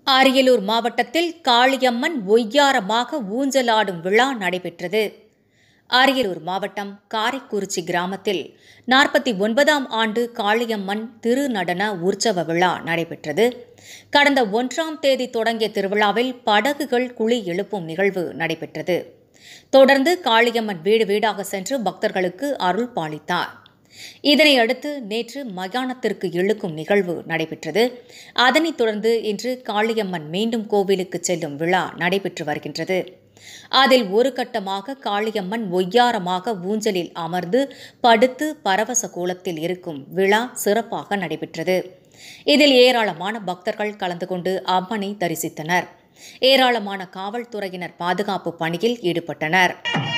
அரியலூர் மாவட்டத்தில் காளியம்மன் ஒய்யாரமாக ஊஞ்சலாடும் விழா நடைபெற்றது அரியலூர் மாவட்டம் காரைக்குறிச்சி கிராமத்தில் நாற்பத்தி ஒன்பதாம் ஆண்டு காளியம்மன் திருநடன உற்சவ விழா நடைபெற்றது கடந்த ஒன்றாம் தேதி தொடங்கிய திருவிழாவில் படகுகள் குழி எழுப்பும் நிகழ்வு நடைபெற்றது தொடர்ந்து காளியம்மன் வீடு வீடாக சென்று பக்தர்களுக்கு அருள் பாலித்தார் இதனை அடுத்து நேற்று மயானத்திற்கு இழுக்கும் நிகழ்வு நடைபெற்றது அதனைத் தொடர்ந்து இன்று காளியம்மன் மீண்டும் கோவிலுக்கு செல்லும் விழா நடைபெற்று வருகின்றது அதில் ஒரு கட்டமாக காளியம்மன் ஒய்யாரமாக ஊஞ்சலில் அமர்ந்து படுத்து பரவச கோலத்தில் இருக்கும் விழா சிறப்பாக நடைபெற்றது இதில் ஏராளமான பக்தர்கள் கலந்து கொண்டு அம்மனை தரிசித்தனர் ஏராளமான காவல்துறையினர் பாதுகாப்பு பணியில் ஈடுபட்டனர்